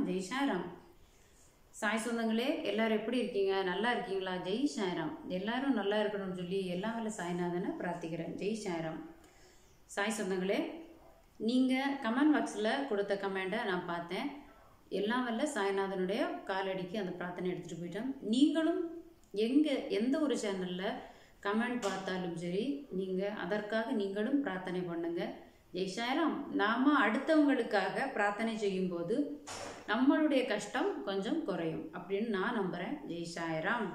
ஜெய் சாய்ராம் சாய் சொந்தங்களே எல்லாரும் எப்படி இருக்கீங்க நல்லா இருக்கீங்களா ஜெய் சாய்ராம் எல்லாரும் நல்லா இருக்கணும்னு சொல்லி எல்லா வேலை சாய்நாதனை பிரார்த்திக்கிறேன் ஜெய் சாய்ராம் சாய் சொந்தங்களே நீங்கள் கமெண்ட் பாக்ஸில் கொடுத்த கமெண்ட்டை நான் பார்த்தேன் எல்லாம் வல்ல சாய்நாதனுடைய காலடிக்கு அந்த பிரார்த்தனை எடுத்துகிட்டு போயிட்டேன் நீங்களும் எங்கே எந்த ஒரு சேனலில் கமெண்ட் பார்த்தாலும் சரி நீங்கள் அதற்காக நீங்களும் பிரார்த்தனை பண்ணுங்க ஜெய் சாய்ராம் நாம் அடுத்தவங்களுக்காக பிரார்த்தனை செய்யும்போது நம்மளுடைய கஷ்டம் கொஞ்சம் குறையும் அப்படின்னு நான் நம்புகிறேன் ஜெய் சாய்ராம்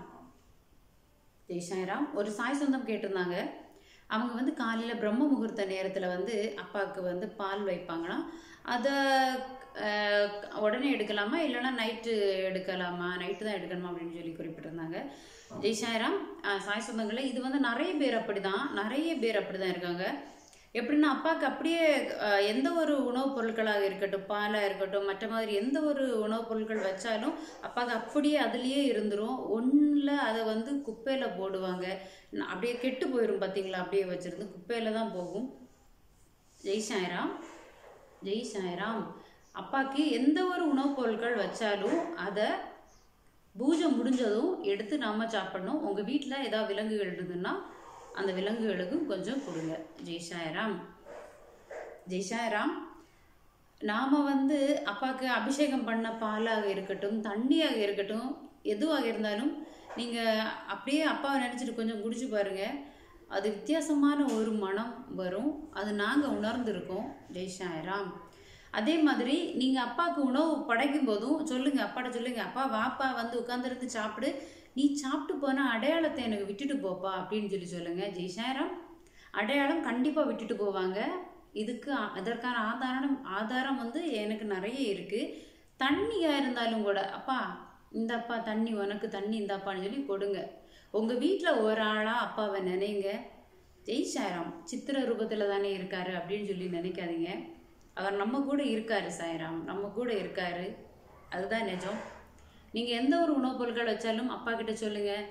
ஜெய் சாய்ராம் ஒரு சாய் சொந்தம் கேட்டிருந்தாங்க அவங்க வந்து காலையில் பிரம்ம முகூர்த்த நேரத்தில் வந்து அப்பாவுக்கு வந்து பால் வைப்பாங்களாம் அதை அஹ், உடனே எடுக்கலாமா இல்லைன்னா நைட்டு எடுக்கலாமா நைட்டு தான் எடுக்கணுமா அப்படின்னு சொல்லி குறிப்பிட்டிருந்தாங்க ஜெய் சாய்ராம் அஹ், சாய் சொந்தங்களே இது வந்து நிறைய பேர் அப்படிதான் நிறைய பேர் அப்படிதான் இருக்காங்க எப்படின்னா அப்பாவுக்கு அப்படியே அஹ், எந்த ஒரு உணவுப் பொருட்களாக இருக்கட்டும் பாலாக இருக்கட்டும் மற்ற மாதிரி எந்த ஒரு உணவுப் பொருட்கள் வச்சாலும் அப்பாவுக்கு அப்படியே அதுலேயே இருந்துரும் ஒன்றில் அதை வந்து குப்பையில் போடுவாங்க ந- அப்படியே கெட்டு போயிடும் பார்த்தீங்களா அப்படியே வச்சிருந்து குப்பையில் தான் போகும் ஜெய் சாய்ராம் ஜெய் சாய்ராம் அப்பாவுக்கு எந்த ஒரு உணவுப் பொருட்கள் வச்சாலும் அதை பூஜை முடிஞ்சதும் எடுத்து நாம சாப்பிடணும் உங்கள் வீட்டில் ஏதாவது விலங்குகள் இருந்ததுன்னா அந்த விலங்குகளுக்கும் கொஞ்சம் கொடுங்க ஜெய் சாய்ராம் ஜெய் சாய்ராம் நாம் வந்து அப்பாவுக்கு அபிஷேகம் பண்ண பாலாக இருக்கட்டும் தண்ணியாக இருக்கட்டும் எதுவாக இருந்தாலும் நீங்கள் அப்படியே அப்பாவை நினச்சிட்டு கொஞ்சம் குடிச்சு பாருங்க அது வித்தியாசமான ஒரு மனம் வரும் அது நாங்கள் உணர்ந்திருக்கோம் ஜெய் சாய்ராம் அதே மாதிரி நீங்கள் அப்பாவுக்கு உணவு படைக்கும் போதும் சொல்லுங்கள் அப்பாட்ட சொல்லுங்கள் அப்பா வாப்பா வந்து உட்காந்துருந்து சாப்பிடு நீ சாப்பிட்டு போன அடையாளத்தை எனக்கு விட்டுட்டு போப்பா அப்படின்னு சொல்லி சொல்லுங்கள் ஜெய் சாய்ராம் அடையாளம் கண்டிப்பாக விட்டுட்டு போவாங்க இதுக்கு ஆ- அதற்கான ஆதாரம் ஆதாரம் வந்து எனக்கு நிறைய இருக்குது தண்ணியாக இருந்தாலும் கூட அப்பா இந்தாப்பா தண்ணி உனக்கு தண்ணி இந்தாப்பான்னு சொல்லி கொடுங்க உங்கள் வீட்டில் ஒரு ஆளாக அப்பாவை நினைங்க ஜெய் சாய்ராம் சித்திர ரூபத்தில் தானே இருக்காரு அப்படின்னு சொல்லி நினைக்காதீங்க அவர் நம்ம கூட இருக்காரு சாய்ராம் நம்ம கூட இருக்காரு அதுதான் நிஜம் நீங்கள் எந்த ஒரு உணவுப் பொருட்கள் வச்சாலும் அப்பா கிட்ட சொல்லுங்கள்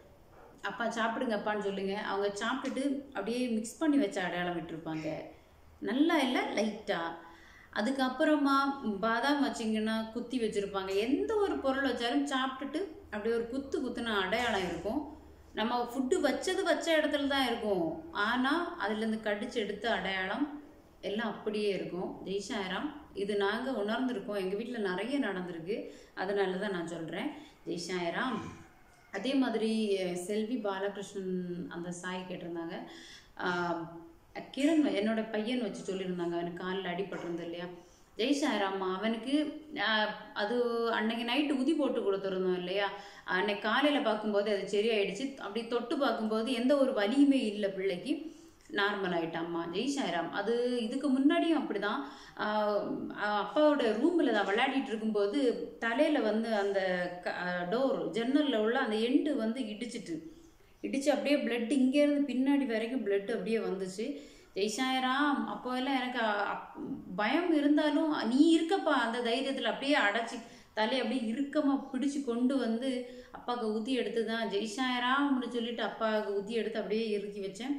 அப்பா சாப்பிடுங்க அப்பான்னு சொல்லுங்க அவங்க சாப்பிட்டுட்டு அப்படியே மிக்ஸ் பண்ணி வச்ச அடையாளம் விட்டுருப்பாங்க நல்லா இல்லை லைட்டாக அதுக்கப்புறமா பாதாம் வச்சிங்கன்னா குத்தி வச்சுருப்பாங்க எந்த ஒரு பொருள் வச்சாலும் சாப்பிட்டுட்டு அப்படியே ஒரு குத்து குத்துன அடையாளம் இருக்கும் நம்ம ஃபுட்டு வச்சது வச்ச இடத்துல தான் இருக்கும் ஆனால் அதுலேருந்து கடிச்சு எடுத்த அடையாளம் எல்லாம் அப்படியே இருக்கும் ஜெய் சாய்ராம் இது நாங்கள் உணர்ந்திருக்கோம் எங்கள் வீட்டில் நிறைய நடந்திருக்கு அதனால தான் நான் சொல்கிறேன் ஜெய் சாய்ராம் அதே மாதிரி அஹ், செல்வி பாலகிருஷ்ணன் அந்த சாய் கேட்டிருந்தாங்க ஆஹ், கிரண் என்னோட பையன் வச்சு சொல்லியிருந்தாங்க அவனுக்கு காலில் அடிபட்டிருந்தது இல்லையா ஜெய் சாய்ராம் அவனுக்கு ஆஹ், அது அன்னைக்கு நைட்டு உதி போட்டு கொடுத்துருந்தோம் இல்லையா அன்னைக்கு காலையில் பார்க்கும்போது அது சரியாயிடுச்சு அப்படி தொட்டு பார்க்கும்போது எந்த ஒரு வலியுமே இல்லை பிள்ளைக்கு நார்மல் ஆயிட்டாம்மா ஜெய் சாய்ராம் அது இதுக்கு முன்னாடியும் அப்படிதான் ஆஹ் ஆஹ் அப்பாவோட ரூமில் தான் விளையாடிட்டு இருக்கும்போது தலையில் வந்து அந்த டோர் ஜன்னலில் உள்ள அந்த எண்டு வந்து இடிச்சிட்டு இடிச்சு அப்படியே பிளட் இங்கேருந்து பின்னாடி வரைக்கும் பிளட் அப்படியே வந்துச்சு ஜெய் சாய்ராம் அப்போ எல்லாம் எனக்கு அ- அப்- பயம் இருந்தாலும் நீ இருக்கப்பா அந்த தைரியத்தில் அப்படியே அடைச்சி தலையை அப்படியே இறுக்கமாக பிடிச்சு கொண்டு வந்து அப்பாவுக்கு ஊற்றி எடுத்து தான் ஜெய் சாய்ராம்னு சொல்லிட்டு அப்பாவுக்கு ஊற்றி எடுத்து அப்படியே இறுக்கி வச்சேன்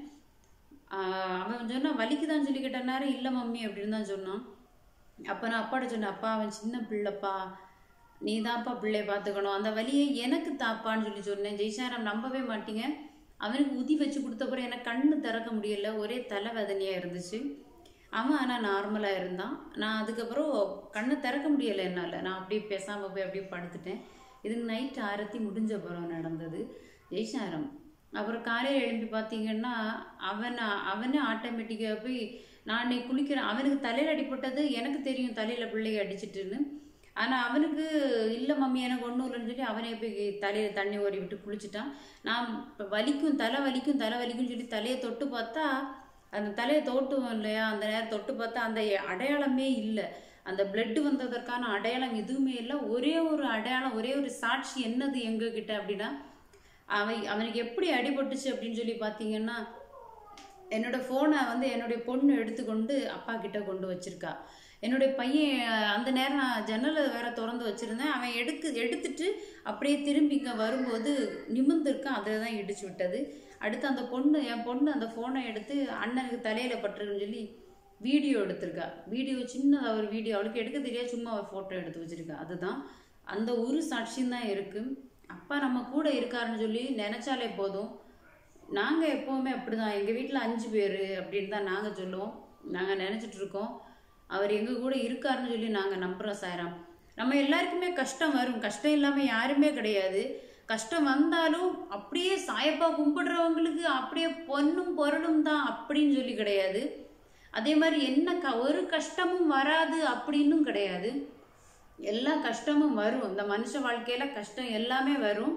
ஆஹ் அவன் சொன்னான் வலிக்குதான்னு சொல்லி கேட்டனாரு இல்லை மம்மி அப்படின்னு தான் சொன்னான் அப்போ நான் அப்பாட்ட சொன்னேன் அப்பா அவன் சின்ன பிள்ளைப்பா நீ தான்ப்பா பிள்ளைய பார்த்துக்கணும் அந்த வலியை எனக்கு தாப்பான்னு சொல்லி சொன்னேன் ஜெய்சாராம் நம்பவே மாட்டீங்க அவனுக்கு உதி வச்சு கொடுத்தப்பறம் எனக்கு கண்ணு திறக்க முடியல ஒரே தலைவேதனையாக இருந்துச்சு அவன் ஆனால் நார்மலாக இருந்தான் நான் அதுக்கப்புறம் கண்ணை திறக்க முடியலை என்னால் நான் அப்படியே பேசாமல் போய் அப்படியே படுத்துட்டேன் இது நைட் ஆரத்தி முடிஞ்ச அப்புறம் நடந்தது ஜெய்சாரம் அப்புறம் காலையில் எழும்பி பார்த்தீங்கன்னா அவன் அவனே ஆட்டோமேட்டிக்காக போய் நான் இன்னைக்கு குளிக்கிறேன் அவனுக்கு தலையில் அடிபட்டது எனக்கு தெரியும் தலையில் பிள்ளைய அடிச்சிட்டுன்னு ஆனால் அவனுக்கு இல்லை மம்மி எனக்கு ஒன்றும் இல்லைன்னு சொல்லி அவனே போய் தலையில் தண்ணி ஓடி விட்டு குளிச்சுட்டான் நான் இப்போ வலிக்கும் தலை வலிக்கும் தலை வலிக்கும்னு சொல்லி தலையை தொட்டு பார்த்தா அந்த தலையை தோட்டும் இல்லையா அந்த நேரம் தொட்டு பார்த்தா அந்த அடையாளமே இல்லை அந்த பிளட் வந்ததற்கான அடையாளம் எதுவுமே இல்லை ஒரே ஒரு அடையாளம் ஒரே ஒரு சாட்சி என்னது எங்ககிட்ட அப்படின்னா அவன் அவனுக்கு எப்படி அடிபட்டுச்சு அப்படின்னு சொல்லி பார்த்தீங்கன்னா என்னோட ஃபோனை வந்து என்னுடைய பொண்ணு எடுத்துக்கொண்டு அப்பா கிட்ட கொண்டு வச்சிருக்கா என்னுடைய பையன் அஹ், அந்த நேரம் நான் ஜன்னலை வேற திறந்து வச்சிருந்தேன் அவன் எடுக்கு எடுத்துட்டு அப்படியே திரும்பி இங்கே வரும்போது நிமிர்ந்திருக்கான் அதில் தான் இடிச்சு விட்டது அடுத்து அந்த பொண்ணு என் பொண்ணு அந்த ஃபோனை எடுத்து அண்ணனுக்கு தலையில பட்டிருக்குன்னு சொல்லி வீடியோ எடுத்திருக்கா வீடியோ சின்னதாக ஒரு வீடியோ அவளுக்கு எடுக்க தெரியாது சும்மா ஒரு ஃபோட்டோ எடுத்து வச்சிருக்கா அதுதான் அந்த ஒரு சாட்சியம் தான் இருக்கு அப்பா நம்ம கூட இருக்காருன்னு சொல்லி நினைச்சாலே போதும் நாங்கள் எப்போவுமே அப்படிதான் எங்கள் வீட்டில் அஞ்சு பேர் அப்படின்னு தான் நாங்கள் சொல்லுவோம் நாங்கள் நினச்சிட்டு இருக்கோம் அவர் எங்கள் கூட இருக்காருன்னு சொல்லி நாங்கள் நம்புகிறோம் சாயராம் நம்ம எல்லாருக்குமே கஷ்டம் வரும் கஷ்டம் இல்லாமல் யாருமே கிடையாது கஷ்டம் வந்தாலும் அப்படியே சாயப்பா கும்பிடுறவங்களுக்கு அப்படியே பொன்னும் பொருளும் தான் அப்படின்னு சொல்லி கிடையாது அதே மாதிரி என்ன க ஒரு கஷ்டமும் வராது அப்படின்னும் கிடையாது எல்லா கஷ்டமும் வரும் இந்த மனுஷ வாழ்க்கையில கஷ்டம் எல்லாமே வரும்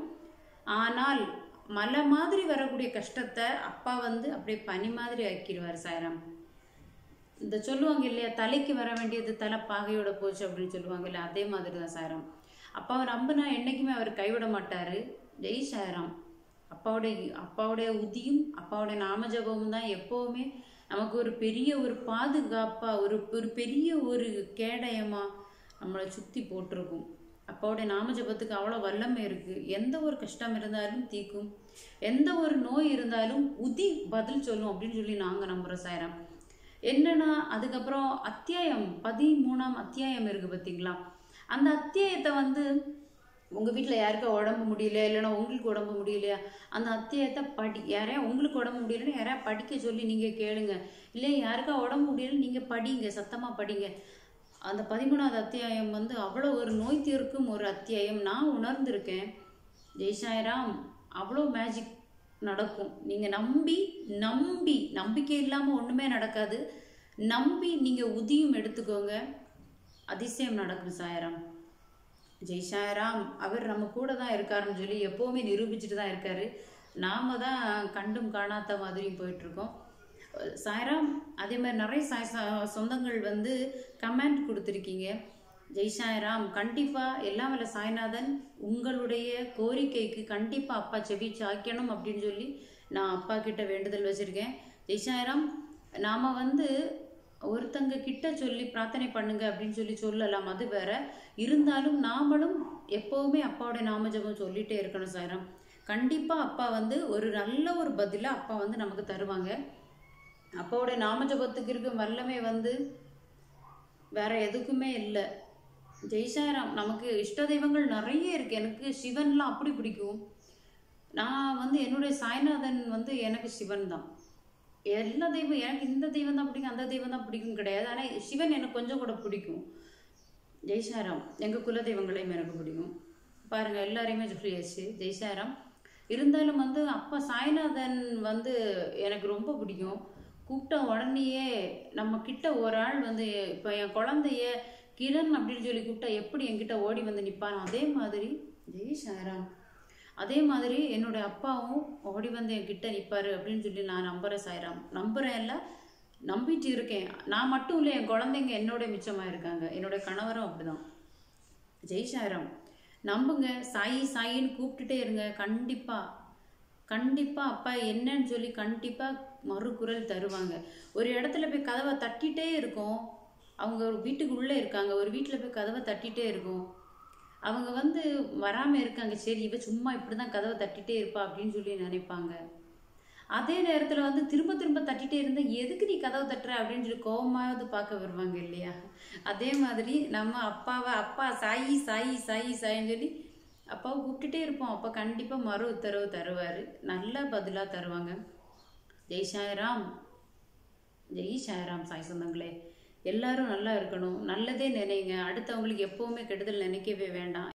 ஆனால் மலை மாதிரி வரக்கூடிய கஷ்டத்தை அப்பா வந்து அப்படியே பனி மாதிரி ஆக்கிடுவார் சாயராம் இந்த சொல்லுவாங்க இல்லையா தலைக்கு வர வேண்டியது தலை பாகையோட போச்சு அப்படின்னு சொல்லுவாங்க இல்லையா அதே மாதிரி தான் சாயராம் அப்பாவை நம்பினா என்னைக்குமே அவர் கைவிட மாட்டாரு ஜெய் சாயராம் அப்பாவுடைய அப்பாவுடைய உதியும் அப்பாவுடைய நாம ஜபமும் தான் எப்போவுமே நமக்கு ஒரு பெரிய ஒரு பாதுகாப்பா ஒரு ஒரு பெரிய ஒரு கேடயமா நம்மளை சுத்தி போட்டிருக்கும் அப்பாவுடைய நாம ஜபத்துக்கு அவ்வளோ வல்லமை இருக்கு எந்த ஒரு கஷ்டம் இருந்தாலும் தீக்கும் எந்த ஒரு நோய் இருந்தாலும் உதி பதில் சொல்லும் அப்படின்னு சொல்லி நாங்க நம்புறோம் சாயராம் என்னன்னா அதுக்கப்புறம் அத்தியாயம் பதிமூணாம் அத்தியாயம் இருக்கு பார்த்தீங்களா அந்த அத்தியாயத்தை வந்து உங்க வீட்ல யாருக்கா உடம்பு முடியல இல்லைன்னா உங்களுக்கு உடம்பு முடியலையா அந்த அத்தியாயத்தை படி யாரையா உங்களுக்கு உடம்பு முடியலன்னா யாரையா படிக்க சொல்லி நீங்க கேளுங்க இல்லை யாருக்கா உடம்பு முடியல நீங்க படிங்க சத்தமா படிங்க அந்த பதிமூணாவது அத்தியாயம் வந்து அவ்வளோ ஒரு நோய் தீர்க்கும் ஒரு அத்தியாயம் நான் உணர்ந்திருக்கேன் ஜெய்சாயராம் அவ்வளோ மேஜிக் நடக்கும் நீங்க நம்பி நம்பி நம்பிக்கை இல்லாம ஒண்ணுமே நடக்காது நம்பி நீங்க உதியும் எடுத்துக்கோங்க அதிசயம் நடக்கும் சாயராம் ஜெய் சாயராம் அவர் நம்ம கூட தான் இருக்காருன்னு சொல்லி எப்போவுமே நிரூபிச்சுட்டு தான் இருக்காரு நாம தான் கண்டும் காணாத மாதிரியும் போயிட்டு இருக்கோம் சாய்ராம் அதே மாதிரி நிறைய சாய் சா- சொந்தங்கள் வந்து கமெண்ட் கொடுத்துருக்கீங்க ஜெய் சாய்ராம் கண்டிப்பா எல்லாம் வல்ல சாய்நாதன் உங்களுடைய கோரிக்கைக்கு கண்டிப்பா அப்பா செவி சாய்க்கணும் அப்படின்னு சொல்லி நான் அப்பா கிட்ட வேண்டுதல் வச்சிருக்கேன் ஜெய் சாய்ராம் நாம வந்து ஒருத்தங்க கிட்ட சொல்லி பிரார்த்தனை பண்ணுங்க அப்படின்னு சொல்லி சொல்லலாம் அது வேற இருந்தாலும் நாமளும் எப்பவுமே அப்பாவுடைய நாம ஜெபம் சொல்லிட்டே இருக்கணும் சாய்ராம் கண்டிப்பா அப்பா வந்து ஒரு நல்ல ஒரு பதில அப்பா வந்து நமக்கு தருவாங்க அப்பாவுடைய நாம ஜபத்துக்கு இருக்கும் வல்லமை வந்து வேற எதுக்குமே இல்லை ஜெய்சாராம் நமக்கு இஷ்ட தெய்வங்கள் நிறைய இருக்கு எனக்கு சிவன்லாம் அப்படி பிடிக்கும் நான் வந்து என்னுடைய சாய்நாதன் வந்து எனக்கு சிவன் தான் எல்லா தெய்வம் எனக்கு இந்த தெய்வம் தான் பிடிக்கும் அந்த தெய்வம் தான் பிடிக்கும் கிடையாது ஆனால் சிவன் எனக்கு கொஞ்சம் கூட பிடிக்கும் ஜெய்சாராம் எங்கள் குல தெய்வங்களையும் எனக்கு பிடிக்கும் பாருங்க எல்லாரையுமே சொல்லியாச்சு ஜெய்சாராம் இருந்தாலும் வந்து அப்பா சாய்நாதன் வந்து எனக்கு ரொம்ப பிடிக்கும் கூப்பிட்ட உடனேயே நம்ம கிட்ட ஒரு ஆள் வந்து இப்போ என் குழந்தைய கிரண் அப்படின்னு சொல்லி கூப்பிட்டா எப்படி என்கிட்ட ஓடி வந்து நிற்பானோ அதே மாதிரி ஜெய் சாய்ராம் அதே மாதிரி என்னோட அப்பாவும் ஓடி வந்து என்கிட்ட நிற்பாரு அப்படின்னு சொல்லி நான் நம்புறேன் சாய்ராம் நம்புறேன் இல்ல நம்பிட்டு இருக்கேன் நான் மட்டும் இல்லை என் குழந்தைங்க என்னோட மிச்சமா இருக்காங்க என்னோட கணவரும் அப்படிதான் ஜெய் சாய்ராம் நம்புங்க சாயி சாயின்னு கூப்பிட்டுட்டே இருங்க கண்டிப்பா கண்டிப்பா அப்பா என்னன்னு சொல்லி கண்டிப்பா மறுகுரல் தருவாங்க ஒரு இடத்துல போய் கதவை தட்டிட்டே இருக்கும் அவங்க ஒரு வீட்டுக்கு உள்ளே இருக்காங்க ஒரு வீட்டில் போய் கதவை தட்டிட்டே இருக்கும் அவங்க வந்து வராம இருக்காங்க சரி இவ சும்மா இப்படிதான் கதவை தட்டிட்டே இருப்பா அப்படின்னு சொல்லி நினைப்பாங்க அதே நேரத்துல வந்து திரும்ப திரும்ப தட்டிட்டே இருந்தா எதுக்கு நீ கதவை தட்டுற அப்படின்னு சொல்லி கோவமாவது பார்க்க வருவாங்க இல்லையா அதே மாதிரி நம்ம அப்பாவை அப்பா சாயி சாயி சாயி சாயின்னு சொல்லி அப்பாவை கூப்பிட்டுட்டே இருப்போம் அப்பா கண்டிப்பா மறு உத்தரவு தருவாரு நல்ல பதிலா தருவாங்க ஜெய் சாய்ராம் ஜெய் சாய்ராம் சாய் சொந்தங்களே எல்லாரும் நல்லா இருக்கணும் நல்லதே நினைங்க அடுத்தவங்களுக்கு எப்பவுமே கெடுதல் நினைக்கவே வேண்டாம்